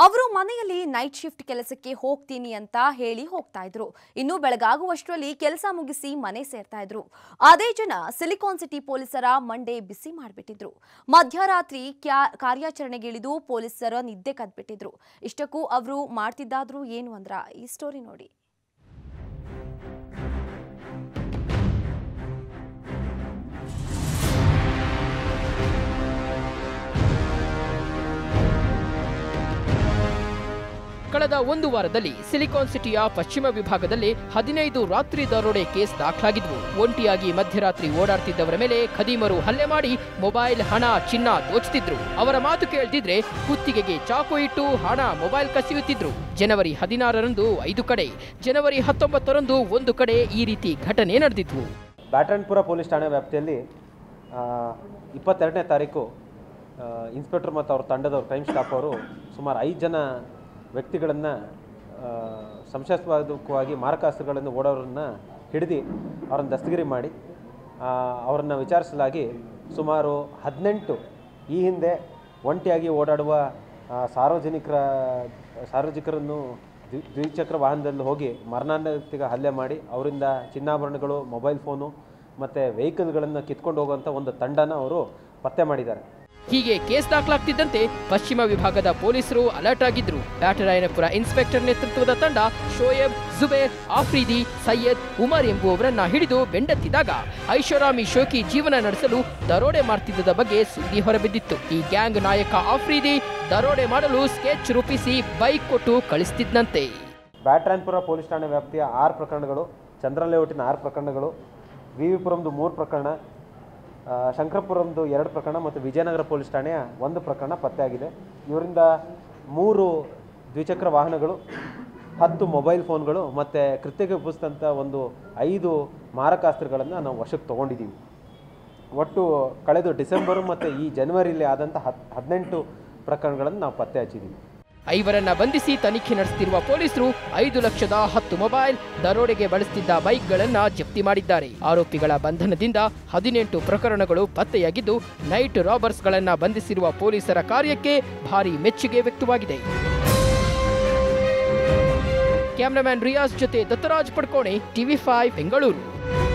ಅವರು ಮನೆಯಲ್ಲಿ night shift ಕೆಲಸಕ್ಕೆ ಹೋಗ್ತೀನಿ ಅಂತ ಹೇಳಿ ಹೋಗ್ತಾ ಇದ್ರು ಇನ್ನು ಬೆಳಗಾಗುವಷ್ಟರಲ್ಲಿ ಕೆಲಸ ಮುಗಿಸಿ ಮನೆ ಸೇರ್ತಾ ಇದ್ರು ಅದೇ ಜನ ಸಿಲಿಕಾನ್ ಸಿಟಿ ಪೊಲೀಸರ ಮಂಡೆ ಬಿಸಿ ಮಾಡಿಬಿಟ್ಟಿದ್ರು ಮಧ್ಯರಾತ್ರಿ ಕ್ಯಾ- ಕಾರ್ಯಾಚರಣೆಗಿಳಿದು ಪೊಲೀಸರ ನಿದ್ದೆ ಕದ್ಬಿಟ್ಟಿದ್ರು ಇಷ್ಟಕ್ಕೂ ಅವರು ಮಾಡ್ತಿದ್ದಾದ್ರು ಏನು ಅಂದ್ರ ಈ ಸ್ಟೋರಿ ನೋಡಿ ಕಳೆದ ಒಂದು ವಾರದಲ್ಲಿ ಸಿಲಿಕಾನ್ ಸಿಟಿಯ ಪಶ್ಚಿಮ ವಿಭಾಗದಲ್ಲಿ ಹದಿನೈದು ರಾತ್ರಿ ದರೋಡೆ ಕೇಸ್ ದಾಖಲಾಗಿದ್ವು ಒಂಟಿಯಾಗಿ ಮಧ್ಯರಾತ್ರಿ ಓಡಾಡ್ತಿದ್ದವರ ಮೇಲೆ ಖದೀಮರು ಹಲ್ಲೆ ಮಾಡಿ ಮೊಬೈಲ್ ಹಣ ಚಿನ್ನ ದೋಚುತ್ತಿದ್ರು ಅವರ ಮಾತು ಕೇಳ್ತಿದ್ರೆ ಕುತ್ತಿಗೆಗೆ ಚಾಕು ಇಟ್ಟು ಹಣ ಮೊಬೈಲ್ ಕಸಿಯುತ್ತಿದ್ರು ಜನವರಿ ಹದಿನಾರರಂದು ಐದು ಕಡೆ ಜನವರಿ ಹತ್ತೊಂಬತ್ತರಂದು ಒಂದು ಕಡೆ ಈ ರೀತಿ ಘಟನೆ ನಡೆದಿದ್ವು ಬ್ಯಾಟರನ್ಪುರ ಪೊಲೀಸ್ ಠಾಣೆ ವ್ಯಾಪ್ತಿಯಲ್ಲಿ ಆ, ಇಪ್ಪತ್ತೆರಡನೇ ತಾರೀಕು ಆ, ಇನ್ಸ್ಪೆಕ್ಟರ್ ಮತ್ತು ಅವ್ರ ತಂಡದವ್ರು ಕ್ರೈಮ್ ಸ್ಟಾಫ್ ಅವರು ಸುಮಾರು ಐದು ಜನ ವ್ಯಕ್ತಿಗಳನ್ನು ಸಂಶಯಾಸ್ಪದವಾಗಿ ಮಾರಕಾಸ್ತ್ರಗಳನ್ನು ಓಡೋರನ್ನ ಹಿಡಿದು ಅವ್ರನ್ನ ದಸ್ತಗಿರಿ ಮಾಡಿ ಆ, ಅವರನ್ನು ವಿಚಾರಿಸಲಾಗಿ ಸುಮಾರು ಹದಿನೆಂಟು ಈ ಹಿಂದೆ ಒಂಟಿಯಾಗಿ ಓಡಾಡುವ ಆ, ಸಾರ್ವಜನಿಕರ ಸಾರ್ವಜನಿಕರನ್ನು ದ್ವಿ- ದ್ವಿಚಕ್ರ ವಾಹನದಲ್ಲಿ ಹೋಗಿ ಮರಣಾಂತಿಕ ಹಲ್ಲೆ ಮಾಡಿ ಅವರಿಂದ ಚಿನ್ನಾಭರಣಗಳು ಮೊಬೈಲ್ ಫೋನು ಮತ್ತು ವೆಹಿಕಲ್ಗಳನ್ನು ಕಿತ್ಕೊಂಡು ಹೋಗುವಂಥ ಒಂದು ತಂಡನ ಅವರು ಪತ್ತೆ ಮಾಡಿದ್ದಾರೆ ಹೀಗೆ ಕೇಸ್ ದಾಖಲಾಗ್ತಿದ್ದಂತೆ ಪಶ್ಚಿಮ ವಿಭಾಗದ ಪೊಲೀಸರು ಅಲರ್ಟ್ ಆಗಿದ್ರು ಬ್ಯಾಟರಾಯನಪುರ ಇನ್ಸ್ಪೆಕ್ಟರ್ ನೇತೃತ್ವದ ತಂಡ ಶೋಯಬ್ ಜುಬೇರ್ ಆಫ್ರಿದಿ ಸೈಯದ್ ಉಮರ್ ಎಂಬುವವರನ್ನ ಹಿಡಿದು ಬೆಂಡೆತ್ತಿದಾಗ ಐಷಾರಾಮಿ ಶೋಕಿ ಜೀವನ ನಡೆಸಲು ದರೋಡೆ ಮಾಡ್ತಿದ್ದದ ಬಗ್ಗೆ ಸುದ್ದಿ ಹೊರಬಿದ್ದಿತ್ತು ಈ ಗ್ಯಾಂಗ್ ನಾಯಕ ಆಫ್ರಿದಿ ದರೋಡೆ ಮಾಡಲು ಸ್ಕೆಚ್ ರೂಪಿಸಿ ಬೈಕ್ ಕೊಟ್ಟು ಕಳಿಸ್ತಿದ್ನಂತೆ ಬ್ಯಾಟ್ರಾನ್ಪುರ ಪೊಲೀಸ್ ಠಾಣೆ ವ್ಯಾಪ್ತಿಯ ಆರು ಪ್ರಕರಣಗಳು ಚಂದ್ರ ಲೇಔಟಿನ ಆರು ಪ್ರಕರಣಗಳು ವಿ ವಿ ಪುರಂದು ಮೂರು ಪ್ರಕರಣ ಆ, ಶಂಕರಪುರಂದು ಎರಡು ಪ್ರಕರಣ ಮತ್ತು ವಿಜಯನಗರ ಪೊಲೀಸ್ ಠಾಣೆಯ ಒಂದು ಪ್ರಕರಣ ಪತ್ತೆಯಾಗಿದೆ ಇವರಿಂದ ಮೂರು ದ್ವಿಚಕ್ರ ವಾಹನಗಳು ಹತ್ತು ಮೊಬೈಲ್ ಫೋನ್ಗಳು ಮತ್ತು ಕೃತ್ಯಕ್ಕೆ ಉಪಯೋಗಿಸಿದಂಥ ಒಂದು ಐದು ಮಾರಕಾಸ್ತ್ರಗಳನ್ನು ನಾವು ವಶಕ್ಕೆ ತೊಗೊಂಡಿದ್ದೀವಿ ಒಟ್ಟು ಕಳೆದ ಡಿಸೆಂಬರು ಮತ್ತು ಈ ಜನವರಿಯಲ್ಲಿ ಆದಂಥ ಹತ್ ಹದಿನೆಂಟು ಪ್ರಕರಣಗಳನ್ನು ನಾವು ಪತ್ತೆ ಹಚ್ಚಿದ್ದೀವಿ ಐವರನ್ನ ಬಂಧಿಸಿ ತನಿಖೆ ನಡೆಸುತ್ತಿರುವ ಪೊಲೀಸರು ಐದು ಲಕ್ಷದ ಹತ್ತು ಮೊಬೈಲ್ ದರೋಡೆಗೆ ಬಳಸುತ್ತಿದ್ದ ಬೈಕ್ಗಳನ್ನ ಜಪ್ತಿ ಮಾಡಿದ್ದಾರೆ ಆರೋಪಿಗಳ ಬಂಧನದಿಂದ ಹದಿನೆಂಟು ಪ್ರಕರಣಗಳು ಪತ್ತೆಯಾಗಿದ್ದು ನೈಟ್ ರಾಬರ್ಸ್ಗಳನ್ನ ಬಂಧಿಸಿರುವ ಪೊಲೀಸರ ಕಾರ್ಯಕ್ಕೆ ಭಾರಿ ಮೆಚ್ಚುಗೆ ವ್ಯಕ್ತವಾಗಿದೆ ಕ್ಯಾಮ್ರಾಮನ್ ರಿಯಾಜ್ ಜೊತೆ ದತ್ತರಾಜ್ ಪಡ್ಕೋಣೆ ಟಿವಿ ಫೈವ್ ಬೆಂಗಳೂರು